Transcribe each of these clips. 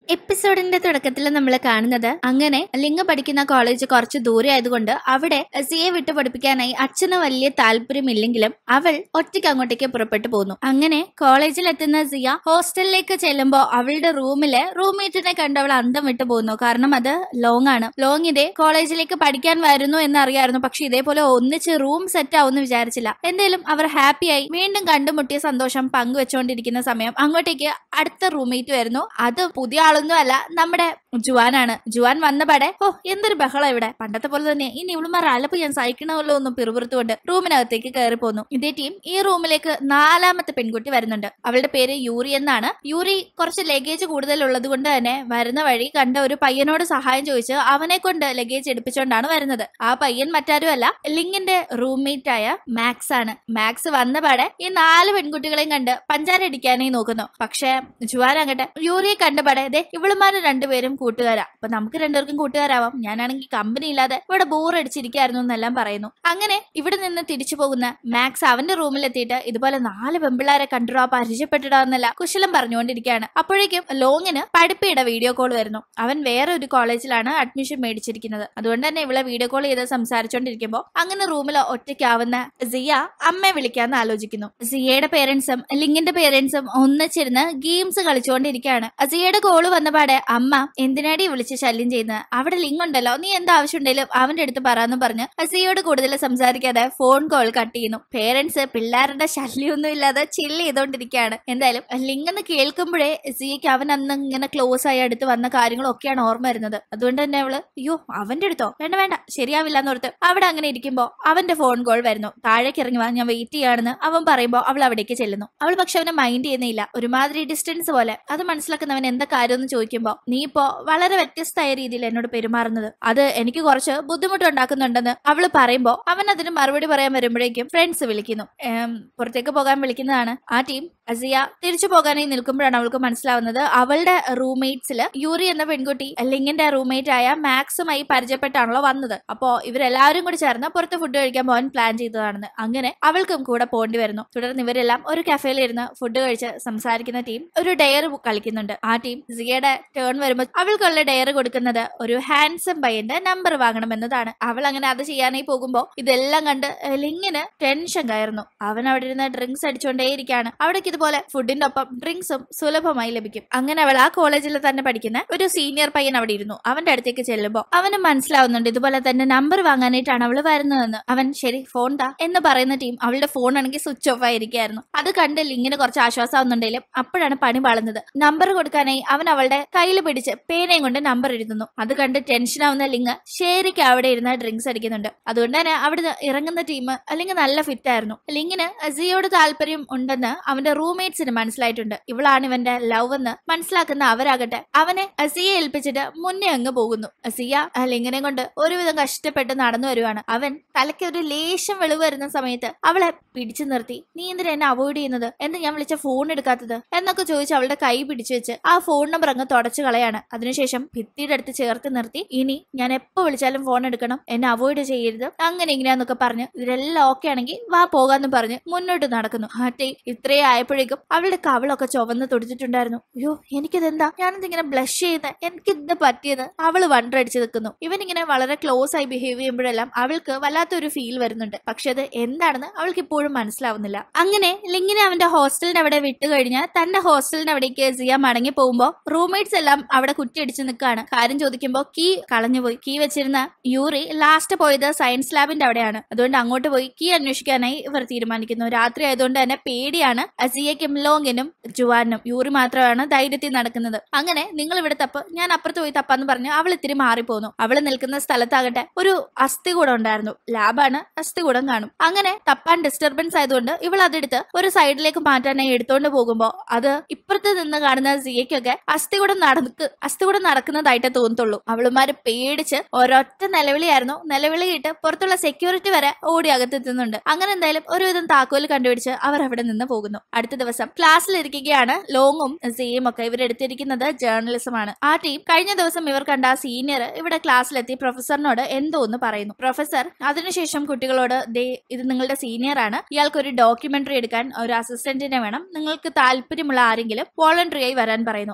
എപ്പിസോഡിന്റെ തുടക്കത്തിൽ നമ്മൾ കാണുന്നത് അങ്ങനെ ലിംഗ പഠിക്കുന്ന കോളേജ് കുറച്ച് ദൂരെ ആയതുകൊണ്ട് അവിടെ സിയെ വിട്ടു പഠിപ്പിക്കാനായി അച്ഛന് വലിയ താല്പര്യമില്ലെങ്കിലും അവൾ ഒറ്റയ്ക്ക് അങ്ങോട്ടേക്ക് പുറപ്പെട്ടു പോകുന്നു അങ്ങനെ കോളേജിൽ എത്തുന്ന സിയ ഹോസ്റ്റലിലേക്ക് ചെല്ലുമ്പോൾ അവളുടെ റൂമില് റൂംമേറ്റിനെ കണ്ട് അവൾ അന്തം വിട്ടു പോകുന്നു കാരണം അത് ലോങ് ആണ് ലോങ് ഇതേ കോളേജിലേക്ക് പഠിക്കാൻ വരുന്നു എന്ന് അറിയായിരുന്നു പക്ഷെ ഇതേപോലെ ഒന്നിച്ച് റൂം സെറ്റ് ആവുമെന്ന് വിചാരിച്ചില്ല എന്തായാലും അവർ ഹാപ്പിയായി വീണ്ടും കണ്ടുമുട്ടിയ സന്തോഷം പങ്കുവെച്ചുകൊണ്ടിരിക്കുന്ന സമയം അങ്ങോട്ടേക്ക് അടുത്ത റൂംമേറ്റ് വരുന്നു അത് പുതിയ ആളൊന്നും അല്ല നമ്മുടെ ജുവാനാണ് ജുവാൻ വന്നപാടെ ഓ എന്തൊരു ബഹളം ഇവിടെ പണ്ടത്തെ പോലെ തന്നെ ഇനി ഇവളുമാർ അലപ്പ് ഞാൻ സഹിക്കണമല്ലോ ഒന്നും പിറുപിറുത്തുകൊണ്ട് റൂമിനകത്തേക്ക് കയറി പോന്നു ഇതേ ടീം ഈ റൂമിലേക്ക് നാലാമത്തെ പെൺകുട്ടി വരുന്നുണ്ട് അവളുടെ പേര് യൂറി എന്നാണ് യൂറി കുറച്ച് ലഗേജ് കൂടുതൽ ഉള്ളത് കൊണ്ട് തന്നെ വരുന്ന വഴി കണ്ട ഒരു പയ്യനോട് സഹായം ചോദിച്ച് അവനെ കൊണ്ട് ലഗേജ് എടുപ്പിച്ചുകൊണ്ടാണ് വരുന്നത് ആ പയ്യൻ മറ്റാരും അല്ല ലിങ്ങിന്റെ റൂംമേറ്റ് ആയ മാക്സ് ആണ് മാക്സ് വന്നപാടെ ഈ നാല് പെൺകുട്ടികളെയും കണ്ട് പഞ്ചാര അടിക്കാനായി നോക്കുന്നു പക്ഷെ ജുവാൻ അങ്ങട്ടെ യൂറിയെ കണ്ടപാടെ ദേ ഇവളുമാര് രണ്ടുപേരും കൂട്ടുകാരാ അപ്പൊ നമുക്ക് രണ്ടുപേർക്കും കൂട്ടുകാരാവാം ഞാനാണെങ്കിൽ കമ്പനി ഇല്ലാതെ ഇവിടെ ബോർ അടിച്ചിരിക്കായിരുന്നു എന്നെല്ലാം പറയുന്നു അങ്ങനെ ഇവിടെ നിന്ന് തിരിച്ചു പോകുന്ന മാക്സ് അവന്റെ റൂമിലെത്തിയിട്ട് ഇതുപോലെ നാല് പെമ്പിള്ളാരെ കണ്ടുറാ പരിചയപ്പെട്ടിടാന്നല്ല കുശലം പറഞ്ഞുകൊണ്ടിരിക്കുകയാണ് അപ്പോഴേക്കും ലോങ്ങിന് പഠിപ്പിയുടെ വീഡിയോ കോൾ വരുന്നു അവൻ വേറെ ഒരു കോളേജിലാണ് അഡ്മിഷൻ മേടിച്ചിരിക്കുന്നത് അതുകൊണ്ട് തന്നെ ഇവളെ വീഡിയോ കോൾ ചെയ്ത് സംസാരിച്ചുകൊണ്ടിരിക്കുമ്പോൾ അങ്ങനെ റൂമിൽ ഒറ്റയ്ക്കാവുന്ന സിയ അമ്മയെ വിളിക്കാന്ന് ആലോചിക്കുന്നു സിയയുടെ പേരൻസും ലിങ്ങിന്റെ പേരൻസും ഒന്നിച്ചിരുന്ന് ഗെയിംസ് കളിച്ചുകൊണ്ടിരിക്കുകയാണ് സിയയുടെ കോള് വന്നപാടെ അമ്മ എന്തിനാടി വിളിച്ച് ശല്യം ചെയ്യുന്നത് അവിടെ ലിങ്ക് ഉണ്ടല്ലോ നീ എന്താ ആവശ്യമുണ്ടെങ്കിലും അവന്റെ അടുത്ത് പറയാന്ന് പറഞ്ഞ് സിയയോട് കൂടുതൽ സംസാരിക്കാതെ ഫോൺ കോൾ കട്ട് ചെയ്യുന്നു പേരൻസ് പിള്ളേരുടെ ശല്യമൊന്നും ഇല്ലാതെ ചില്ല് ചെയ്തോണ്ടിരിക്കുകയാണ് എന്തായാലും ലിങ്ക് എന്ന് കേൾക്കുമ്പോഴേ സിയക്ക് അവൻ അന്ന് ഇങ്ങനെ ക്ലോസ് ആയി അടുത്ത് വന്ന കാര്യങ്ങളൊക്കെയാണ് ഓർമ്മ വരുന്നത് അതുകൊണ്ട് തന്നെ അവള് അയ്യോ അവന്റെ അടുത്തോ വേണ്ട വേണ്ട ശരിയാവില്ല എന്നോർത്ത് അവിടെ അങ്ങനെ ഇരിക്കുമ്പോ അവന്റെ ഫോൺ കോൾ വരുന്നു താഴേക്ക് ഇറങ്ങി വാ ഞാൻ വെയിറ്റ് ചെയ്യാണെന്ന് അവൻ പറയുമ്പോൾ അവൾ അവിടേക്ക് ചെല്ലുന്നു അവൾ പക്ഷെ അവനെ മൈൻഡ് ചെയ്യുന്നില്ല ഒരുമാതിരി ഡിസ്റ്റൻസ് പോലെ അത് മനസ്സിലാക്കുന്നവൻ എന്താ കാര്യം എന്ന് ചോദിക്കുമ്പോൾ നീ ഇപ്പോ വളരെ വ്യത്യസ്തമായ രീതിയിൽ എന്നോട് പെരുമാറുന്നത് അത് എനിക്ക് കുറച്ച് ബുദ്ധിമുട്ടുണ്ടാക്കുന്നുണ്ടെന്ന് അവള് പറയുമ്പോൾ അവൻ അതിന് മറുപടി പറയാൻ വരുമ്പോഴേക്കും ഫ്രണ്ട്സ് വിളിക്കുന്നു ഏം, പുറത്തേക്ക് പോകാൻ വിളിക്കുന്നതാണ് ആ ടീം അസിയ തിരിച്ചു പോകാനായി നിൽക്കുമ്പോഴാണ് അവൾക്ക് മനസ്സിലാവുന്നത് അവളുടെ റൂംമേറ്റ്സിൽ യൂറി എന്ന പെൺകുട്ടി ലിങ്ങിന്റെ റൂംമേറ്റ് ആയ മാക്സുമായി പരിചയപ്പെട്ടാണല്ലോ വന്നത് അപ്പോ ഇവരെല്ലാവരും കൂടി ചേർന്ന് പുറത്ത് ഫുഡ് കഴിക്കാൻ പോകാൻ പ്ലാൻ ചെയ്തതാണെന്ന് അങ്ങനെ അവൾക്കും കൂടെ പോണ്ടി വരുന്നു തുടർന്ന് ഇവരെല്ലാം ഒരു കഫേയിൽ ഇരുന്ന് ഫുഡ് കഴിച്ച് സംസാരിക്കുന്ന ടീം ഒരു ഡയർ കളിക്കുന്നുണ്ട് ആ ടീം സിയയുടെ ടേൺ വരുമ്പോൾ അവൾക്കുള്ള ഡയർ കൊടുക്കുന്നത് ഒരു ഹാൻസം പയ്യന്റെ നമ്പർ വാങ്ങണമെന്നതാണ് അവൾ അങ്ങനെ അത് ചെയ്യാനായി പോകുമ്പോൾ ഇതെല്ലാം കണ്ട് ലിങ്ങിന് ടെൻഷൻ കയറുന്നു അവൻ അവിടെ ഇരുന്ന് ഡ്രിങ്ക്സ് അടിച്ചുകൊണ്ടേയിരിക്കുകയാണ് അവിടേക്ക് ഇതുപോലെ ഫുഡിന്റെ ഒപ്പം ഡ്രിങ്ക്സും സുലഭമായി ലഭിക്കും അങ്ങനെ അവൾ ആ കോളേജിൽ തന്നെ പഠിക്കുന്ന ഒരു സീനിയർ പയ്യൻ അവിടെ ഇരുന്നു അവന്റെ അടുത്തേക്ക് ചെല്ലുമ്പോൾ അവന് മനസ്സിലാവുന്നുണ്ട് ഇതുപോലെ തന്നെ നമ്പർ വാങ്ങാനായിട്ടാണ് അവൾ വരുന്നതെന്ന് അവൻ ശരി ഫോൺ താ എന്ന് പറയുന്ന ടീം അവളുടെ ഫോൺ ആണെങ്കിൽ സ്വിച്ച് ഓഫ് ആയിരിക്കായിരുന്നു അത് കണ്ട് ലിങ്ങിന് കുറച്ച് ആശ്വാസമാവുന്നുണ്ടെങ്കിലും അപ്പോഴാണ് പണി പാളുന്നത് നമ്പർ കൊടുക്കാനായി അവൻ അവളുടെ കയ്യിൽ പിടിച്ച് പേനയും കൊണ്ട് നമ്പർ എഴുതുന്നു അത് കണ്ട് ടെൻഷൻ ആവുന്ന ലിങ് ശരിക്കും അവിടെ ഇരുന്ന് ഡ്രിങ്ക്സ് അടിക്കുന്നുണ്ട് അതുകൊണ്ട് തന്നെ അവിടെ ഇറങ്ങുന്ന ടീം അല്ലെങ്കിൽ നല്ല ഫിറ്റ് ആയിരുന്നു ലിങ്ങിന് അസിയോട് താല്പര്യം ഉണ്ടെന്ന് അവന്റെ റൂംമേറ്റ്സിന് മനസ്സിലായിട്ടുണ്ട് ഇവളാണ് ഇവന്റെ ലവ് എന്ന് മനസ്സിലാക്കുന്ന അവരാകട്ടെ അവനെ അസിയെ ഏൽപ്പിച്ചിട്ട് മുന്നേ അങ്ങ് പോകുന്നു അസിയ ആ ലിങ്ങിനെ കൊണ്ട് ഒരുവിധം കഷ്ടപ്പെട്ട് നടന്നു വരുവാണ് അവൻ തലയ്ക്ക് ഒരു ലേശം വെളിവ് വരുന്ന സമയത്ത് അവളെ പിടിച്ചു നിർത്തി നീ എന്തിനാ എന്നെ അവോയ്ഡ് ചെയ്യുന്നത് എന്ന് ഞാൻ വിളിച്ച ഫോൺ എടുക്കാത്തത് എന്നൊക്കെ ചോദിച്ച് അവളുടെ കൈ പിടിച്ചു വെച്ച് ആ ഫോൺ നമ്പർ അങ്ങ് തുടച്ചു കളയാണ് അതിനുശേഷം ഭിത്തിയുടെ അടുത്ത് ചേർത്ത് നിർത്തി ഇനി ഞാൻ എപ്പോ വിളിച്ചാലും ഫോൺ എടുക്കണം എന്നെ അവോയ്ഡ് ചെയ്യരുത് അങ്ങനെ ഇങ്ങനെയാന്നൊക്കെ പറഞ്ഞ് ഇതിലെല്ലാം ഓക്കെ ആണെങ്കിൽ വാ പോകാന്ന് പറഞ്ഞ് മുന്നോട്ട് നടക്കുന്നു ആട്ടെ ഇത്രയും ആയപ്പോഴേക്കും അവളുടെ കവളൊക്കെ ചുവന്ന് തുടിച്ചിട്ടുണ്ടായിരുന്നു അയ്യോ എനിക്കിതെന്താ ഞാനെന്തിങ്ങനെ ബ്ലഷ് ചെയ്യുന്നത് എനിക്കിത് പറ്റിയത് അവള് വണ്ടടിച്ച് നിൽക്കുന്നു ഇവൻ ഇങ്ങനെ വളരെ ക്ലോസ് ആയി ബിഹേവ് ചെയ്യുമ്പോഴെല്ലാം അവൾക്ക് വല്ലാത്തൊരു ഫീൽ വരുന്നുണ്ട് പക്ഷെ അത് എന്താണെന്ന് അവൾക്ക് ഇപ്പോഴും മനസ്സിലാവുന്നില്ല അങ്ങനെ ലിങ്ങിനെ അവന്റെ ഹോസ്റ്റലിന്റെ അവിടെ വിട്ടു കഴിഞ്ഞാൽ തന്റെ ഹോസ്റ്റലിന്റെ അവിടേക്ക് സിയ മടങ്ങി പോകുമ്പോ റൂംമേറ്റ്സ് എല്ലാം അവിടെ കുറ്റിയടിച്ച് നിൽക്കുകയാണ് കാര്യം ചോദിക്കുമ്പോ കീ കളഞ്ഞുപോയി കീ വെച്ചിരുന്ന യൂറി ലാസ്റ്റ് പോയത് സയൻസ് ലാബിന്റെ അവിടെയാണ് അതുകൊണ്ട് അങ്ങോട്ട് പോയി കീ അന്വേഷിക്കാനായി ഇവർ തീരുമാനിക്കുന്നു രാത്രി ആയതുകൊണ്ട് തന്നെ പേടിയാണ് അസിയയ്ക്കും ലോങ്ങിനും ജുവാനും യൂറി മാത്രമാണ് ധൈര്യത്തിൽ നടക്കുന്നത് അങ്ങനെ നിങ്ങൾ ഇവിടെ തപ്പ് ഞാൻ അപ്പുറത്ത് പോയി തപ്പാന്ന് പറഞ്ഞ് അവൾ ഇത്തിരി മാറിപ്പോന്നു അവൾ നിൽക്കുന്ന സ്ഥലത്താകട്ടെ ഒരു അസ്ഥികൂടം ഉണ്ടായിരുന്നു ലാബാണ് അസ്ഥികൂടം കാണും അങ്ങനെ തപ്പാൻ ഡിസ്റ്റർബൻസ് ആയതുകൊണ്ട് ഇവൾ അതെടുത്ത് ഒരു സൈഡിലേക്ക് മാറ്റാനായി എടുത്തോണ്ട് പോകുമ്പോ അത് ഇപ്പുറത്ത് നിന്ന് കാണുന്ന സിയയ്ക്കൊക്കെ അസ്ഥികൂടം നടക്ക് അസ്ഥികൂടം നടക്കുന്നതായിട്ടേ തോന്നത്തുള്ളൂ അവളുമാര് പേടിച്ച് ഒരൊറ്റ നിലവിളിയായിരുന്നു നിലവിളിയിട്ട് പുറത്തുള്ള സെക്യൂരിറ്റി വരെ ഓടി അകത്തെത്തുന്നുണ്ട് അങ്ങനെ എന്തായാലും ഒരുവിധം താക്കോല് കണ്ടുപിടിച്ച് അവർ അവിടെ നിന്ന് പോകുന്നു അടുത്ത ദിവസം ക്ലാസ്സിലിരിക്കുകയാണ് ലോങ്ങും സിയും ഒക്കെ ഇവരെടുത്തിരിക്കുന്നത് ജേർണലിസം ആണ് ആ ടീം കഴിഞ്ഞ ദിവസം ഇവർ കണ്ട ആ സീനിയർ ഇവിടെ ക്ലാസ്സിലെത്തി പ്രൊഫസറിനോട് എന്തോ എന്ന് പറയുന്നു പ്രൊഫസർ അതിനുശേഷം കുട്ടികളോട് ദേ ഇത് നിങ്ങളുടെ സീനിയർ ആണ് ഇയാൾക്ക് ഒരു ഡോക്യുമെന്ററി എടുക്കാൻ ഒരു അസിസ്റ്റന്റിനെ വേണം നിങ്ങൾക്ക് താല്പര്യമുള്ള ആരെങ്കിലും വോളണ്ടറി ആയി വരാൻ പറയുന്നു ഈ ടീം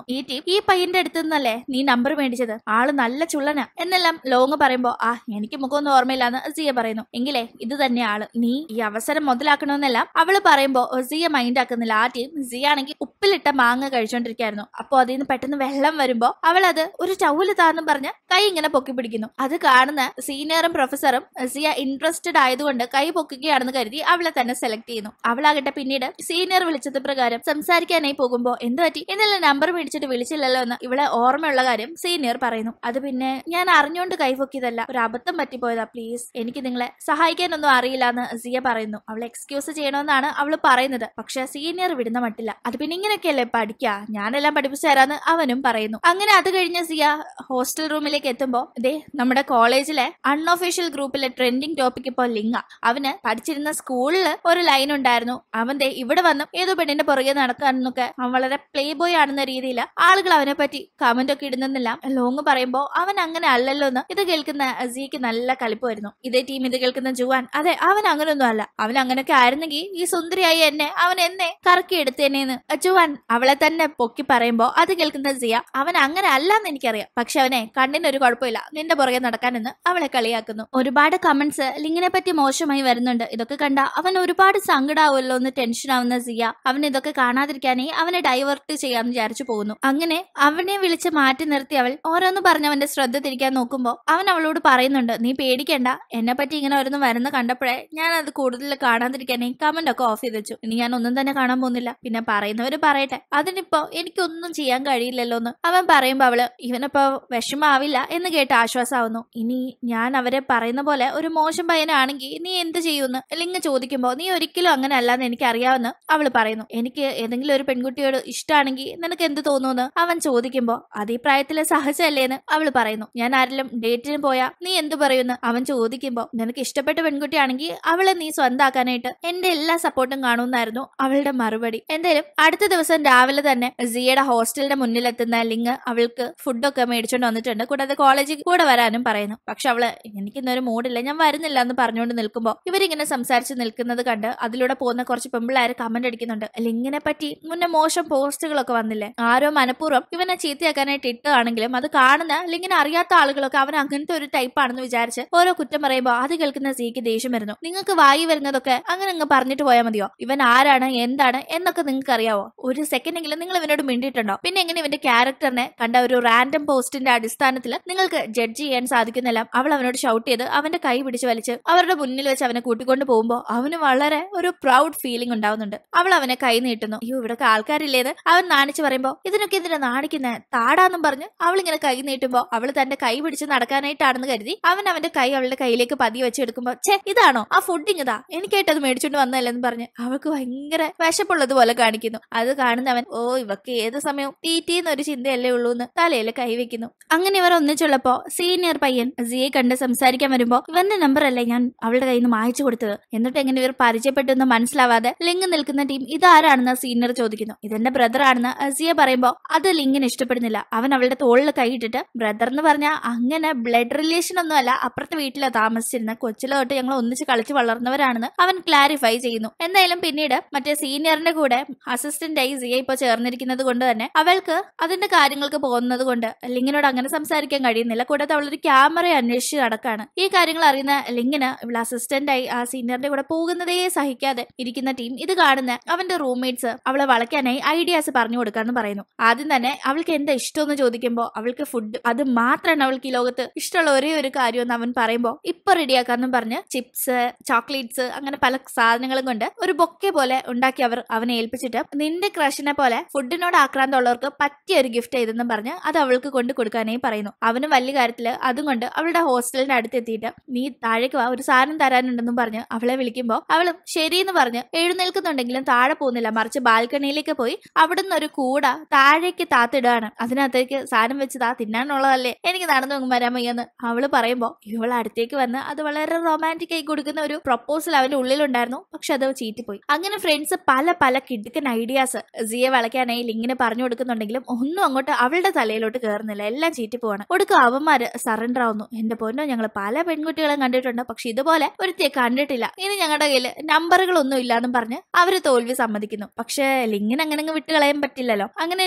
ഈ പയ്യന്റെ അടുത്ത് നിന്നല്ലേ നീ നമ്പർ മേടിച്ചത് ആള് നല്ല ചുള്ളനാ എന്നെല്ലാം ലോങ് പറയുമ്പോ ആ എനിക്ക് മുഖമൊന്നും ഓർമ്മയില്ലാന്ന് സിയ പറയുന്നു എങ്കിലേ ഇത് തന്നെ ആള് നീ ഈ അവസരം മുതലാക്കണമെന്നെല്ലാം അവള് പറയുമ്പോ സിയ മൈൻഡ് ആക്കുന്നില്ല ആ ടീം സിയ ആണെങ്കിൽ ഉപ്പിലിട്ട മാങ്ങ കഴിച്ചോണ്ടിരിക്കായിരുന്നു അപ്പൊ അതിൽ നിന്ന് പെട്ടെന്ന് വെള്ളം വരുമ്പോ അവൾ അത് ഒരു ചൗല് താന്നും പറഞ്ഞ് കൈ ഇങ്ങനെ പൊക്കി പിടിക്കുന്നു അത് കാണുന്ന സീനിയറും പ്രൊഫസറും സിയ ഇൻട്രസ്റ്റഡ് ആയതുകൊണ്ട് കൈ പൊക്കുകയാണെന്ന് കരുതി അവളെ തന്നെ സെലക്ട് ചെയ്യുന്നു അവളാകട്ടെ പിന്നീട് സീനിയർ വിളിച്ചത് പ്രകാരം സംസാരിക്കാനായി പോകുമ്പോ എന്ത് പറ്റി ഇന്നലെ നമ്പർ മേടിച്ചിട്ട് വിളിച്ചില്ലല്ലോ എന്ന് ഇവളെ ഓർമ്മയുള്ള കാര്യം സീനിയർ പറയുന്നു അത് പിന്നെ ഞാൻ അറിഞ്ഞുകൊണ്ട് കൈപൊക്കിയതല്ല ഒരു അബദ്ധം പറ്റിപ്പോയതാ പ്ലീസ് എനിക്ക് നിങ്ങളെ സഹായിക്കാനൊന്നും അറിയില്ല എന്ന് സിയ പറയുന്നു അവളെ എക്സ്ക്യൂസ് ചെയ്യണമെന്നാണ് അവള് പറയുന്നത് പക്ഷെ സീനിയർ വിടുന്ന മട്ടില്ല അത് പിന്നെ ഇങ്ങനെയൊക്കെയല്ലേ പഠിക്കാ ഞാനെല്ലാം പഠിപ്പിച്ചു തരാന്ന് അവനും പറയുന്നു അങ്ങനെ അത് കഴിഞ്ഞ് സിയ ഹോസ്റ്റൽ റൂമിലേക്ക് എത്തുമ്പോ ദേ നമ്മുടെ കോളേജിലെ അൺഒഫീഷ്യൽ ഗ്രൂപ്പിലെ ട്രെൻഡിങ് ടോപ്പിക് ഇപ്പോൾ ലിങ്ക അവന് പഠിച്ചിരുന്ന സ്കൂളിൽ ഒരു ലൈൻ ഉണ്ടായിരുന്നു അവൻ ദേ ഇവിടെ വന്നും ഏതോ പെണ്ണിന്റെ പുറകെ നടക്കാനെന്നൊക്കെ അവൻ വളരെ പ്ലേ ബോയ് ആണെന്ന രീതിയിൽ ആളുകൾ അവനെ പറ്റി കമന്റ് ഒക്കെ ഇടുന്നെല്ലാം ലോങ് പറയുമ്പോ അവൻ അങ്ങനെ അല്ലല്ലോ എന്ന് ഇത് കേൾക്കുന്ന അസിക്ക് നല്ല കലിപ്പ് വരുന്നു ഇതേ ടീം ഇത് കേൾക്കുന്ന ജുവാൻ അതെ അവൻ അങ്ങനൊന്നും അല്ല അവൻ അങ്ങനെയൊക്കെ ആയിരുന്നെങ്കിൽ ഈ സുന്ദരിയായി എന്നെ അവൻ എന്നെ കറക്കി എടുത്തേനേന്ന് ജുവാൻ അവളെ തന്നെ പൊക്കി പറയുമ്പോ അത് കേൾക്കുന്ന സിയ അവൻ അങ്ങനെ അല്ലെന്ന് എനിക്കറിയാം പക്ഷെ അവനെ കണ്ണിന് ഒരു കുഴപ്പമില്ല നിന്റെ പുറകെ നടക്കാനെന്ന് അവളെ കളിയാക്കുന്നു ഒരുപാട് കമന്റ്സ് ലിങ്ങിനെ പറ്റി മോശമായി വരുന്നുണ്ട് ഇതൊക്കെ കണ്ട അവൻ ഒരുപാട് സങ്കടാവുമല്ലോ എന്ന് ടെൻഷൻ ആവുന്ന സിയ അവൻ ഇതൊക്കെ കാണാതിരിക്കാനേ അവനെ ഡൈവേർട്ട് ചെയ്യാന്ന് വിചാരിച്ചു പോകുന്നു അങ്ങനെ അവനെ വിളിച്ച് മാറ്റി നിർത്തി അവൾ ഓരോന്ന് പറഞ്ഞ് അവന്റെ ശ്രദ്ധ തിരിക്കാൻ നോക്കുമ്പോ അവൻ അവളോട് പറയുന്നുണ്ട് നീ പേടിക്കണ്ട എന്നെ പറ്റി ഇങ്ങനെ ഓരോന്ന് വരുന്ന കണ്ടപ്പോഴേ ഞാൻ അത് കൂടുതൽ കാണാതിരിക്കാനേ കമന്റ് ഒക്കെ ഓഫ് ചെയ്ത് വെച്ചു ഇനി ഞാൻ ഒന്നും തന്നെ കാണാൻ പോകുന്നില്ല പിന്നെ പറയുന്നവര് പറയട്ടെ അതിനിപ്പോ എനിക്കൊന്നും ചെയ്യാൻ കഴിയില്ലല്ലോ എന്ന് അവൻ പറയുമ്പോ അവള് ഇവനിപ്പോ വിഷമാവില്ല എന്ന് കേട്ട് ആശ്വാസമാവുന്നു ഇനി ഞാൻ അവരെ പറയുന്ന പോലെ ഒരു മോശം പയ്യനാണെങ്കിൽ നീ എന്ത് ചെയ്യുമെന്ന് ലിംഗ ചോദിക്കുമ്പോ നീ ഒരിക്കലും അങ്ങനെ അല്ലാന്ന് എനിക്ക് അറിയാമെന്ന് അവള് പറയുന്നു എനിക്ക് ഏതെങ്കിലും ഒരു പെൺകുട്ടിയോട് ഇഷ്ടമാണെങ്കിൽ നിനക്ക് എന്ത് തോന്നുമെന്ന് അവൻ ചോദിക്കുമ്പോ അതേ പ്രായത്തിലെ സഹജല്ലേന്ന് അവള് പറയുന്നു ഞാൻ ആരെങ്കിലും ഡേറ്റിന് പോയാ നീ എന്ത് പറയുമെന്ന് അവൻ ചോദിക്കുമ്പോ നിനക്ക് ഇഷ്ടപ്പെട്ട പെൺകുട്ടിയാണെങ്കിൽ അവളെ നീ സ്വന്താക്കാനായിട്ട് എന്റെ എല്ലാ സപ്പോർട്ടും കാണുമെന്നായിരുന്നു അവളുടെ മറുപടി എന്തായാലും അടുത്ത ദിവസം രാവിലെ തന്നെ സിയയുടെ ഹോസ്റ്റലിന്റെ മുന്നിലെത്തുന്ന ലിങ് അവൾക്ക് ഫുഡൊക്കെ മേടിച്ചോണ്ട് വന്നിട്ടുണ്ട് കൂടാതെ കോളേജിൽ കൂടെ വരാനും പറയുന്നു പക്ഷെ അവള് എനിക്കിന്നൊരു മൂഡില്ല ഞാൻ വരുന്നില്ല എന്ന് പറഞ്ഞുകൊണ്ട് നിൽക്കുമ്പോ ഇവരിങ്ങനെ സംസാരിച്ച് നിൽക്കുന്നത് കണ്ട് അതിലൂടെ പോകുന്ന കുറച്ച് പെമ്പിള്ളാര് കമന്റ് അടിക്കുന്നുണ്ട് ലിങ്ങിനെ പറ്റി മുന്നേ മോശം പോസ്റ്റുകളൊക്കെ വന്നില്ലേ ആരോ മനഃപൂർവ്വം ഇവനെ ചീത്തയാക്കാനായിട്ട് ഇട്ടതാണെങ്കിലും അത് കാണുന്ന ലിങ്ങിനെ അറിയാത്ത ആളുകളൊക്കെ അവൻ അങ്ങനത്തെ ഒരു ടൈപ്പ് ആണെന്ന് വിചാരിച്ച് ഓരോ കുറ്റം പറയുമ്പോൾ അത് കേൾക്കുന്ന സീക്ക് ദേഷ്യം വരുന്നു നിങ്ങൾക്ക് വായി വരുന്നതൊക്കെ അങ്ങനെ അങ്ങ് പറഞ്ഞിട്ട് പോയാൽ മതിയോ ഇവൻ ആരാണ് എന്താണ് എന്നൊക്കെ നിങ്ങൾക്ക് അറിയാവോ ഒരു സെക്കൻഡെങ്കിലും നിങ്ങൾ ഇവനോട് മിണ്ടിയിട്ടുണ്ടോ പിന്നെ എങ്ങനെ ഇവന്റെ ക്യാരക്ടറിനെ കണ്ട ഒരു റാൻഡം പോസ്റ്റിന്റെ അടിസ്ഥാനത്തിൽ നിങ്ങൾക്ക് ജഡ്ജ് ചെയ്യാൻ സാധിക്കുന്നില്ല അവൾ അവനോട് ഷൗട്ട് ചെയ്ത് അവന്റെ കൈ പിടിച്ച് വലിച്ച് അവരുടെ മുന്നിൽ വെച്ച് അവനെ കൂട്ടിക്കൊണ്ട് പോകുമ്പോൾ അവന് വളരെ ഒരു പ്രൗഡ് ഫീലിംഗ് ഉണ്ടാവുന്നുണ്ട് അവൾ അവനെ കൈ നീട്ടുന്നു അയ്യോ ഇവിടൊക്കെ ആൾക്കാരില്ലേന്ന് അവൻ നാണിച്ച് പറയുമ്പോ ഇതിനൊക്കെ എന്തിനാ നാണിക്കുന്നേ താടാന്നും പറഞ്ഞ് അവൾ ഇങ്ങനെ കൈ നീട്ടുമ്പോ അവൾ തന്റെ കൈ പിടിച്ച് നടക്കാനായിട്ടാണെന്ന് കരുതി അവൻ അവന്റെ കൈ അവളുടെ കയ്യിലേക്ക് പതിയെ വെച്ച് എടുക്കുമ്പോ ഛേ ഇതാണോ ആ ഫുഡിങ് ഇതാ എനിക്കായിട്ട് അത് മേടിച്ചോണ്ട് വന്നല്ലെന്ന് പറഞ്ഞ് അവൾക്ക് ഭയങ്കര വിശപ്പുള്ളതുപോലെ കാണിക്കുന്നു അത് കാണുന്നവൻ ഓ ഇവക്ക് ഏത് സമയവും തീറ്റീന്ന് ഒരു ചിന്തയല്ലേ ഉള്ളൂ എന്ന് തലയിൽ കൈവയ്ക്കുന്നു അങ്ങനെ ഇവർ ഒന്നിച്ചുള്ളപ്പോ സീനിയർ പയ്യൻ സിയെ കണ്ട് സംസാരിക്കാൻ വരുമ്പോ ഇവന്റെ നമ്പർ അല്ലേ ഞാൻ അവളുടെ കയ്യിൽ നിന്ന് മായച്ചു കൊടുത്തത് എന്നിട്ട് എങ്ങനെ ഇവർ പരിചയപ്പെട്ടെന്ന് മനസ്സിലാവാതെ ലിങ്ക് നിൽക്കുന്ന ടീം ഇതാരാണെന്ന് സീനിയർ ചോദിക്കുന്നു ഇതെന്റെ ബ്രദർ ആണെന്ന് സിയ പറയുമ്പോ അത് ലിങ്കിന് ഇഷ്ടപ്പെടുന്നില്ല അവൻ അവളുടെ തോളിൽ കൈയിട്ടിട്ട് ബ്രദർ എന്ന് പറഞ്ഞാൽ അങ്ങനെ ബ്ലഡ് റിലേഷൻ ഒന്നും അല്ല അപ്പുറത്തെ വീട്ടിലാ താമസിച്ചിരുന്നത് കൊച്ചിലെ തൊട്ട് ഞങ്ങൾ ഒന്നിച്ച് കളിച്ച് വളർന്നവരാണെന്ന് അവൻ ക്ലാരിഫൈ ചെയ്യുന്നു എന്തായാലും പിന്നീട് മറ്റേ സീനിയറിന്റെ കൂടെ അസിസ്റ്റന്റ് ആയി സിയ ഇപ്പൊ ചേർന്നിരിക്കുന്നത് കൊണ്ട് തന്നെ അവൾക്ക് അതിന്റെ കാര്യങ്ങൾക്ക് പോകുന്നത് കൊണ്ട് ലിങ്ങിനോട് അങ്ങനെ സംസാരിക്കാൻ കഴിയുന്നില്ല കൂടാതെ അവളൊരു ക്യാമറ അന്വേഷിച്ച് നടക്കാണ് ഈ കാര്യങ്ങൾ അറിയുന്ന ലിങ്ങിന് ഇവിടെ അസിസ്റ്റന്റ് ആയി ആ സീനിയറിന്റെ കൂടെ പോകുന്നതേ സഹിക്കാതെ ഇരിക്കുന്ന ടീം ഇത് കാണുന്ന അവന്റെ റൂംമേറ്റ്സ് അവളെ വളയ്ക്കാനായി ഐഡിയാസ് പറഞ്ഞു കൊടുക്കാന്ന് പറയുന്നു ആദ്യം തന്നെ അവൾക്ക് എന്താ ഇഷ്ടമെന്ന് ചോദിക്കുമ്പോൾ അവൾക്ക് ഫുഡ് അത് മാത്രമാണ് അവൾക്ക് ഈ ലോകത്ത് ഇഷ്ടമുള്ള ഒരേ ഒരു കാര്യം എന്ന് അവൻ പറയുമ്പോൾ ഇപ്പൊ റെഡിയാക്കാന്നും പറഞ്ഞ് ചിപ്സ് ചോക്ലേറ്റ്സ് അങ്ങനെ പല സാധനങ്ങളും കൊണ്ട് ഒരു ബൊക്കെ പോലെ ഉണ്ടാക്കി അവർ അവനെ ഏൽപ്പിച്ചിട്ട് നിന്റെ ക്രഷിനെ പോലെ ഫുഡിനോട് ആക്രാന്തമുള്ളവർക്ക് പറ്റിയ ഒരു ഗിഫ്റ്റ് ചെയ്തെന്നും പറഞ്ഞ് അത് അവൾക്ക് കൊണ്ട് കൊടുക്കാനായി പറയുന്നു അവനും വലിയ കാര്യത്തില് അതും കൊണ്ട് അവളുടെ ഹോസ്റ്റലിന്റെ അടുത്ത് എത്തിയിട്ട് നീ താഴേക്ക് വാ ഒരു സാധനം തരാനുണ്ടെന്നും പറഞ്ഞ് അവളെ വിളിക്കുമ്പോൾ അവളും ശരിയെന്ന് പറഞ്ഞ് എഴുന്നേൽക്കുന്നുണ്ടെങ്കിലും താഴെ പോകുന്നില്ല മറിച്ച് ബാൽക്കണിയിലേക്ക് പോയി അവിടുന്ന് ഒരു കൂട താഴേക്ക് താത്തിടുകയാണ് അതിനകത്തേക്ക് സാധനം വെച്ച് താ തിന്നാനുള്ളതല്ലേ എനിക്ക് നടന്നു പോകും വരാൻ വയ്യെന്ന് അവള് പറയുമ്പോൾ ഇവൾ അടുത്തേക്ക് വന്ന് അത് വളരെ റൊമാൻറ്റിക് ആയി കൊടുക്കുന്ന ഒരു പ്രപ്പോസൽ അവന്റെ ഉള്ളിലുണ്ടായിരുന്നു പക്ഷെ അത് ചീറ്റിപ്പോയി അങ്ങനെ ഫ്രണ്ട്സ് പല പല കിടുക്കൻ ഐഡിയാസ് സിയെ വളയ്ക്കാനായി ലിങ്ങിന് പറഞ്ഞു കൊടുക്കുന്നുണ്ടെങ്കിലും ഒന്നും അങ്ങോട്ട് അവളുടെ തലയിലോട്ട് കയറുന്നില്ല എല്ലാം ചീറ്റി പോവാണ് ഒടുക്കം അവന്മാര് സറണ്ടർ ആവുന്നു എന്റെ പൊന്നോ ഞങ്ങൾ പല പെൺകുട്ടികളെ കണ്ടിട്ടുണ്ട് പക്ഷെ ഇതുപോലെ ഒരുത്തിയെ കണ്ടിട്ടില്ല ഇനി ഞങ്ങളുടെ കയ്യിൽ നമ്പറുകളൊന്നും ഇല്ലാന്നും പറഞ്ഞ് അവര് തോൽവി സമ്മതിക്കുന്നു പക്ഷെ ലിങ്ങിന് അങ്ങനെ അങ്ങ് വിട്ട് കളയാൻ പറ്റില്ലല്ലോ അങ്ങനെ എനിക്ക് ഒരു ദിവസം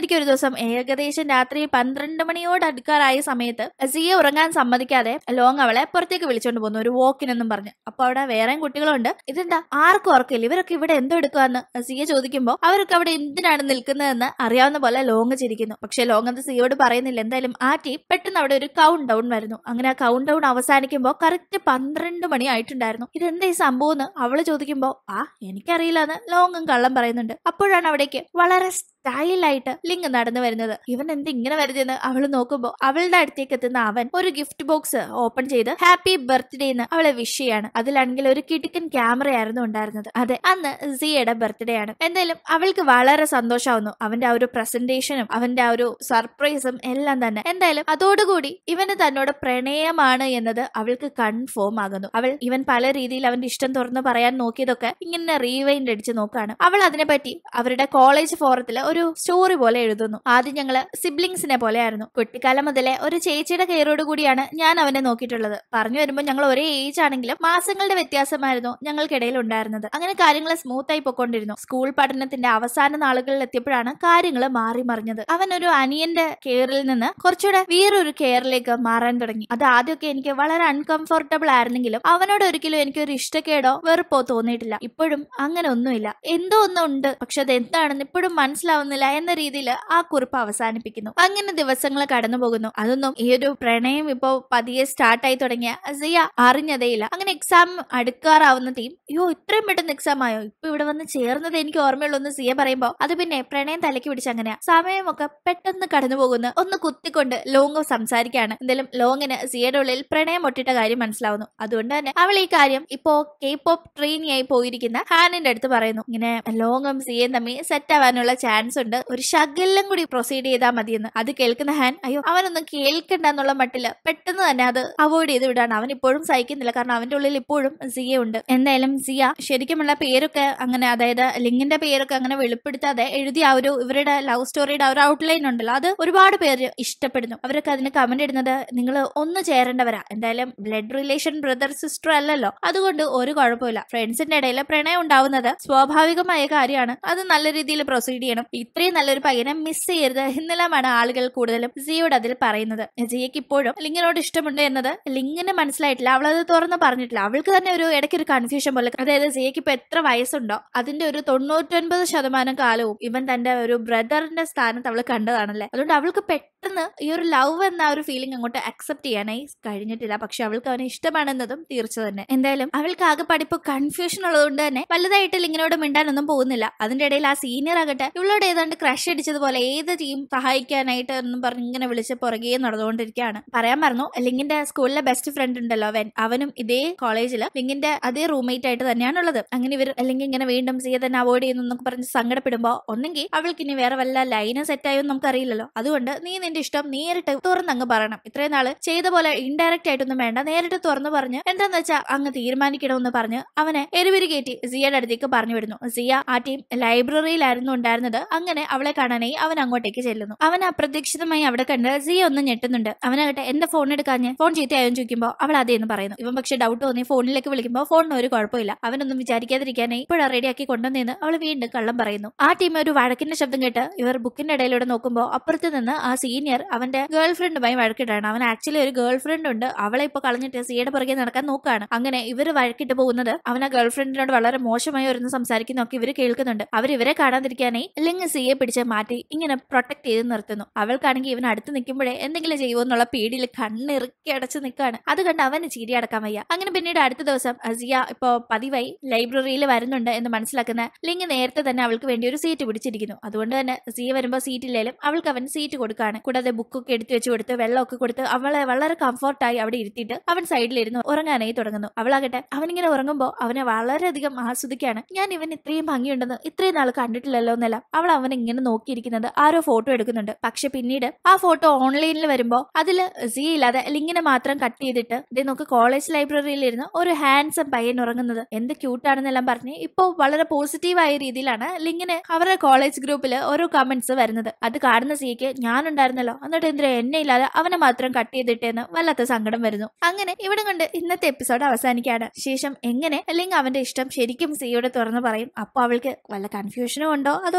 ദിവസം ഏകദേശം രാത്രി പന്ത്രണ്ട് മണിയോട് അടുക്കാറായ സമയത്ത് സിയെ ഉറങ്ങാൻ സമ്മതിക്കാതെ ലോങ് അവളെ പുറത്തേക്ക് വിളിച്ചോണ്ട് പോകുന്നു ഒരു വോക്കിനെന്നും പറഞ്ഞു അപ്പൊ അവിടെ വേറെയും കുട്ടികളുണ്ട് ഇതെന്താ ആർക്കും ഓർക്കില്ല ഇവരൊക്കെ ഇവിടെ എന്തോ എടുക്കുവാന്ന് സിയെ ചോദിക്കുമ്പോൾ അവരൊക്കെ അവിടെ എന്തിനാണ് നിൽക്കുന്നതെന്ന് അറിയാവുന്ന പോലെ ലോങ് ചിരിക്കുന്നു പക്ഷെ ലോങ് അത് സിയോട് പറയുന്നില്ല എന്തായാലും ആ ടീം പെട്ടെന്ന് അവിടെ ഒരു കൗണ്ട് ഡൗൺ വരുന്നു അങ്ങനെ ആ കൗണ്ട് ഡൗൺ അവസാനിക്കുമ്പോൾ കറക്റ്റ് പന്ത്രണ്ട് മണി ആയിട്ടുണ്ടായിരുന്നു ഇതെന്താ ഈ സംഭവം എന്ന് അവള് ചോദിക്കുമ്പോൾ ആ എനിക്കറിയില്ല എന്ന് ലോങ്ങും കള്ളം പറയുന്നുണ്ട് അപ്പോഴാണ് അവിടേക്ക് വളരെ സ്റ്റൈലായിട്ട് ലിങ്ക് നടന്നു വരുന്നത് ഇവൻ എന്ത് ഇങ്ങനെ വരുന്നതെന്ന് അവള് നോക്കുമ്പോൾ അവളുടെ അടുത്തേക്ക് എത്തുന്ന അവൻ ഒരു ഗിഫ്റ്റ് ബോക്സ് ഓപ്പൺ ചെയ്ത് ഹാപ്പി ബർത്ത്ഡേ എന്ന് അവളെ വിഷ് ചെയ്യാണ് അതിലാണെങ്കിൽ ഒരു കിടുക്കൻ ക്യാമറ ആയിരുന്നു ഉണ്ടായിരുന്നത് അതെ അന്ന് സിയയുടെ ബർത്ത്ഡേ ആണ് എന്തായാലും അവൾക്ക് വളരെ സന്തോഷമാവുന്നു അവന്റെ ആ ഒരു പ്രസന്റേഷനും അവന്റെ ആ ഒരു സർപ്രൈസും എല്ലാം തന്നെ എന്തായാലും അതോടുകൂടി ഇവന് തന്നോട് പ്രണയമാണ് എന്നത് അവൾക്ക് കൺഫേം ആകുന്നു അവൾ ഇവൻ പല രീതിയിൽ അവന്റെ ഇഷ്ടം തുറന്നു പറയാൻ നോക്കിയതൊക്കെ ഇങ്ങനെ റീവൈൻഡ് അടിച്ച് നോക്കാണ് അവൾ അതിനെപ്പറ്റി അവരുടെ കോളേജ് ഫോറത്തിൽ ഒരു സ്റ്റോറി പോലെ എഴുതുന്നു ആദ്യം ഞങ്ങള് സിബ്ലിങ്സിനെ പോലെയായിരുന്നു കുട്ടിക്കാലം മുതലേ ഒരു ചേച്ചിയുടെ കെയറോട് കൂടിയാണ് ഞാൻ അവനെ നോക്കിയിട്ടുള്ളത് പറഞ്ഞു വരുമ്പോൾ ഞങ്ങൾ ഒരേ ഏജ് ആണെങ്കിലും മാസങ്ങളുടെ വ്യത്യാസമായിരുന്നു ഞങ്ങൾക്കിടയിൽ ഉണ്ടായിരുന്നത് അങ്ങനെ കാര്യങ്ങൾ സ്മൂത്ത് ആയി പൊക്കൊണ്ടിരുന്നു സ്കൂൾ പഠനത്തിന്റെ അവസാന നാളുകളിൽ എത്തിയപ്പോഴാണ് കാര്യങ്ങൾ മാറി മറിഞ്ഞത് അവൻ ഒരു അനിയന്റെ കെയറിൽ നിന്ന് കുറച്ചുകൂടെ വേറൊരു കെയറിലേക്ക് മാറാൻ തുടങ്ങി അത് ആദ്യമൊക്കെ എനിക്ക് വളരെ അൺകംഫർട്ടബിൾ ആയിരുന്നെങ്കിലും അവനോട് ഒരിക്കലും എനിക്ക് ഒരു ഇഷ്ടക്കേടോ വെറുപ്പോ തോന്നിയിട്ടില്ല ഇപ്പോഴും അങ്ങനെ ഒന്നുമില്ല എന്തോ ഒന്നും ഉണ്ട് പക്ഷെ അത് എന്താണെന്ന് ഇപ്പോഴും മനസ്സിലാവുന്നില്ല എന്ന രീതിയിൽ ആ കുറിപ്പ് അവസാനിപ്പിക്കുന്നു അങ്ങനെ ദിവസങ്ങൾ കടന്നു പോകുന്നു അതൊന്നും ഈ ഒരു പ്രണയം ഇപ്പോ പതിയെ സ്റ്റാർട്ടായി തുടങ്ങിയ സിയ അറിഞ്ഞതേയില്ല അങ്ങനെ എക്സാം അടുക്കാറാവുന്ന ടീം അയ്യോ ഇത്രയും പെട്ടെന്ന് എക്സാം ആയോ ഇപ്പൊ ഇവിടെ വന്ന് ചേർന്നത് എനിക്ക് ഓർമ്മയുള്ളൂ എന്ന് സിയ പറയുമ്പോ അത് പിന്നെ പ്രണയം തലയ്ക്ക് പിടിച്ച് അങ്ങനെയാ സമയമൊക്കെ പെട്ടെന്ന് കടന്നു പോകുന്നു ഒന്ന് കുത്തിക്കൊണ്ട് ലോങ് സംസാരിക്കാണ് എന്തായാലും ലോങ്ങിന് സിയയുടെ ഉള്ളിൽ പ്രണയം ഒട്ടിട്ട കാര്യം മനസ്സിലാവുന്നു അതുകൊണ്ട് തന്നെ അവൾ ഈ കാര്യം ഇപ്പോ കെ പോപ്പ് ട്രെയിനി ആയി പോയിരിക്കുന്ന ഹാനിന്റെ അടുത്ത് പറയുന്നു ഇങ്ങനെ ലോങ്ങും സിയയും തമ്മിൽ സെറ്റ് ആവാനുള്ള ചാൻസ് ഉണ്ട് ഒരു ശകലം കൂടി പ്രൊസീഡ് ചെയ്താൽ മതിയെന്ന് അത് കേൾക്കുന്ന ഹാൻ അയ്യോ അവനൊന്നും കേൾക്കണ്ട എന്നുള്ള മട്ടില് പെട്ടെന്ന് തന്നെ അത് അവോയ്ഡ് ചെയ്ത് വിടാണ് അവൻ ഇപ്പോഴും സഹിക്കുന്നില്ല കാരണം അവന്റെ ഉള്ളിൽ ഇപ്പോഴും സിയ ഉണ്ട് എന്തായാലും സിയ ശരിക്കുമുള്ള പേരൊക്കെ അങ്ങനെ അതായത് ലിങ്കിന്റെ പേരൊക്കെ അങ്ങനെ വെളിപ്പെടുത്താതെ എഴുതിയ ആ ഒരു ഇവരുടെ ലവ് സ്റ്റോറിയുടെ ആ ഒരു ഔട്ട്ലൈൻ ഉണ്ടല്ലോ അത് ഒരുപാട് പേര് ഇഷ്ടപ്പെടുന്നു അവരൊക്കെ അതിന് കമന്റ് ഇടുന്നത് നിങ്ങൾ ഒന്ന് ചേരേണ്ടവരാ എന്തായാലും ബ്ലഡ് റിലേഷൻ ബ്രദർ സിസ്റ്റർ അല്ലല്ലോ അതുകൊണ്ട് ഒരു കുഴപ്പമില്ല ഫ്രണ്ട്സിന്റെ ഇടയിൽ പ്രണയം ഉണ്ടാവുന്നത് സ്വാഭാവികമായ കാര്യമാണ് അത് നല്ല രീതിയിൽ പ്രൊസീഡ് ചെയ്യണം ഇത്രയും നല്ലൊരു പയ്യനെ മിസ് ചെയ്യരുത് എന്നെല്ലാമാണ് ആളുകൾ കൂടുതലും സിയോട് അതിൽ പറയുന്നത് ജിയക്ക് ഇപ്പോഴും ലിങ്ങിനോട് ഇഷ്ടമുണ്ട് എന്നത് ലിങ്ങിന് മനസ്സിലായിട്ടില്ല അവൾ അത് തുറന്ന് പറഞ്ഞിട്ടില്ല അവൾക്ക് തന്നെ ഒരു ഇടയ്ക്ക് ഒരു കൺഫ്യൂഷൻ പോലെ അതായത് സിയക്ക് ഇപ്പൊ എത്ര വയസ്സുണ്ടോ അതിന്റെ ഒരു തൊണ്ണൂറ്റൊൻപത് ശതമാനം കാലവും ഇവൻ തന്റെ ഒരു ബ്രദറിന്റെ സ്ഥാനത്ത് അവൾ കണ്ടതാണല്ലേ അതുകൊണ്ട് അവൾക്ക് പെട്ടെന്ന് ഈ ഒരു ലവ് എന്ന ആ ഒരു ഫീലിംഗ് അങ്ങോട്ട് അക്സെപ്റ്റ് ചെയ്യാനായി കഴിഞ്ഞിട്ടില്ല പക്ഷെ അവൾക്ക് അവനെ ഇഷ്ടമാണെന്നതും തീർച്ച തന്നെ എന്തായാലും അവൾക്ക് ആകെ പഠിപ്പ് കൺഫ്യൂഷൻ ഉള്ളതുകൊണ്ട് തന്നെ വലുതായിട്ട് ലിങ്ങിനോട് മിണ്ടാനൊന്നും പോകുന്നില്ല അതിന്റെ ഇടയിൽ ആ സീനിയർ ആകട്ടെ ഇവളോട് ഏതാണ്ട് ക്രഷ് അടിച്ചതുപോലെ ഏത് ടീം സഹായിക്കാനായിട്ട് എന്നും പറഞ്ഞ് ഇങ്ങനെ വിളിച്ച് പുറകെ നടന്നുകൊണ്ടിരിക്കുകയാണ് പറയാൻ പറഞ്ഞു ലിങ്ങിന്റെ സ്കൂളിലെ ബെസ്റ്റ് ഫ്രണ്ട് ഉണ്ടല്ലോ അവൻ അവനും ഇതേ കോളേജിൽ ലിങ്ങിന്റെ അതേ റൂംമേറ്റ് ആയിട്ട് തന്നെയാണ് ഉള്ളത് അങ്ങനെ ഇവർ അല്ലെങ്കിൽ ഇങ്ങനെ വീണ്ടും സിയെ തന്നെ അവോയ്ഡ് ചെയ്യുന്നു എന്നൊക്കെ പറഞ്ഞ് സങ്കടപ്പെടുമ്പോ ഒന്നെങ്കിൽ അവൾക്ക് ഇനി വേറെ വല്ല ലൈന് സെറ്റ് ആയോ നമുക്ക് അറിയില്ലല്ലോ അതുകൊണ്ട് നീ നിന്റെ ഇഷ്ടം നേരിട്ട് തുറന്നങ്ങ് പറയണം ഇത്രയും നാള് ചെയ്ത പോലെ ഇൻഡയറക്റ്റ് ആയിട്ടൊന്നും വേണ്ട നേരിട്ട് തുറന്നു പറഞ്ഞ് എന്താന്ന് വെച്ചാൽ അങ്ങ് തീരുമാനിക്കണമെന്ന് പറഞ്ഞ് അവനെ എരിവിരി കയറ്റി സിയയുടെ അടുത്തേക്ക് പറഞ്ഞു വിടുന്നു സിയ ആ ടീം ലൈബ്രറിയിലായിരുന്നു ഉണ്ടായിരുന്നത് അങ്ങനെ അവളെ കാണാനായി അവൻ അങ്ങോട്ടേക്ക് ചെല്ലുന്നു അവൻ അപ്രതീക്ഷിതമായി അവിടെ കണ്ട് സിയ ഒന്ന് ഞെട്ടുന്നുണ്ട് അവനാകട്ടെ എന്റെ ഫോൺ എടുക്കാഞ്ഞ് ഫോൺ ചീത്തയായോ എന്ന് ചോദിക്കുമ്പോൾ അവൾ അതേന്ന് പറയുന്നു ഇവൻ പക്ഷെ ഡൗട്ട് തോന്നി ഫോണിലേക്ക് വിളിക്കുമ്പോൾ ഫോണിന് ഒരു കുഴപ്പമില്ല അവനൊന്നും വിചാരിക്കാതിരിക്കാനായി ഇപ്പോഴാ റെഡിയാക്കി കൊണ്ടുവന്നേന്ന് അവൾ വീണ്ടും കള്ളം പറയുന്നു ആ ടീം ഒരു വഴക്കിന്റെ ശബ്ദം കേട്ട് ഇവർ ബുക്കിന്റെ ഇടയിലൂടെ നോക്കുമ്പോൾ അപ്പുറത്ത് നിന്ന് ആ സീനിയർ അവന്റെ ഗേൾ ഫ്രണ്ടുമായി വഴക്കിട്ടാണ് അവൻ ആക്ച്വലി ഒരു ഗേൾ ഫ്രണ്ട് ഉണ്ട് അവളെ ഇപ്പൊ കളഞ്ഞിട്ട് സിയുടെ പുറകെ നടക്കാൻ നോക്കുകയാണ് അങ്ങനെ ഇവർ വഴക്കിട്ട് പോകുന്നത് അവൻ ആ ഗേൾ ഫ്രണ്ടിനോട് വളരെ മോശമായി വരുന്ന സംസാരിക്കുന്നൊക്കെ ഇവർ കേൾക്കുന്നുണ്ട് അവർ ഇവരെ കാണാതിരിക്കാനായി അല്ലെങ്കിൽ സിയെ പിടിച്ച് മാറ്റി ഇങ്ങനെ പ്രൊട്ടക്ട് ചെയ്ത് നിർത്തുന്നു അവൾക്കാണെങ്കിൽ ഇവൻ അടുത്ത് നിൽക്കുമ്പോഴേ എന്തെങ്കിലും ചെയ്യുമോ എന്നുള്ള പേടിയിൽ കണ്ണിറുക്കി അടച്ച് നിൽക്കുകയാണ് അത് കണ്ട് അവന് ചിരി അടക്കാൻ വയ്യ അങ്ങനെ പിന്നീട് അടുത്ത ദിവസം അസിയ ഇപ്പോ പതിവായി ലൈബ്രറിയിൽ വരുന്നുണ്ട് എന്ന് മനസ്സിലാക്കുന്ന ലിങ് നേരത്തെ തന്നെ അവൾക്ക് വേണ്ടി ഒരു സീറ്റ് പിടിച്ചിരിക്കുന്നു അതുകൊണ്ട് തന്നെ സിയ വരുമ്പോൾ സീറ്റ് ഇല്ലേലും അവൾക്ക് അവൻ സീറ്റ് കൊടുക്കുകയാണ് കൂടാതെ ബുക്കൊക്കെ എടുത്തു വെച്ച് കൊടുത്ത് വെള്ളമൊക്കെ കൊടുത്ത് അവളെ വളരെ കംഫർട്ടായി അവിടെ ഇരുത്തിയിട്ട് അവൻ സൈഡിലിരുന്ന് ഉറങ്ങാനായി തുടങ്ങുന്നു അവളാകട്ടെ അവനിങ്ങനെ ഉറങ്ങുമ്പോൾ അവനെ വളരെയധികം ആസ്വദിക്കുകയാണ് ഞാൻ ഇവൻ ഇത്രയും ഭംഗിയുണ്ടെന്ന് ഇത്രയും നാൾ കണ്ടിട്ടില്ലല്ലോ എന്നല്ല അവൾ അവനെ ഇങ്ങനെ നോക്കിയിരിക്കുന്നത് ആരോ ഫോട്ടോ എടുക്കുന്നുണ്ട് പക്ഷെ പിന്നീട് ആ ഫോട്ടോ ഓൺലൈനിൽ വരുമ്പോൾ അതിൽ സി ഇല്ലാതെ ലിങ്ങിനെ മാത്രം കട്ട് ചെയ്തിട്ട് ഇതേ നോക്ക് കോളേജ് ലൈബ്രറിയിൽ ഇരുന്ന് ഒരു ഹാൻസം പയ്യൻ ഉറങ്ങുന്നത് എന്ത് ക്യൂട്ടാണെന്നെല്ലാം പറഞ്ഞ് ഇപ്പോ വളരെ പോസിറ്റീവായ രീതിയിലാണ് ലിങ്ങിന് അവരുടെ കോളേജ് ഗ്രൂപ്പിൽ ഓരോ കമന്റ്സ് വരുന്നത് അത് കാണുന്ന സിക്ക് ഞാനുണ്ടായിരുന്നല്ലോ എന്നിട്ട് എന്തിനാ എന്നെ ഇല്ലാതെ അവനെ മാത്രം കട്ട് ചെയ്തിട്ടേന്ന് വല്ലാത്ത സങ്കടം വരുന്നു അങ്ങനെ ഇവിടെ കൊണ്ട് ഇന്നത്തെ എപ്പിസോഡ് അവസാനിക്കാണ് ശേഷം എങ്ങനെ അല്ലെങ്കിൽ അവന്റെ ഇഷ്ടം ശരിക്കും സിയോട് തുറന്നു പറയും അപ്പൊ അവൾക്ക് വല്ല കൺഫ്യൂഷനും ഉണ്ടോ അതോ എന്താണ്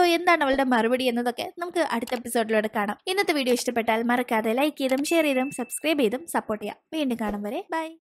അവളുടെ മറുപടി എന്നതൊക്കെ നമുക്ക് അടുത്ത എപ്പിസോഡിലൂടെ കാണാം ഇന്നത്തെ വീഡിയോ ഇഷ്ടപ്പെട്ടാൽ മറക്കാതെ ലൈക്ക് ചെയ്തും ഷെയർ ചെയ്തും സബ്സ്ക്രൈബ് ചെയ്തും സപ്പോർട്ട് ചെയ്യാം വീണ്ടും കാണും വരെ ബൈ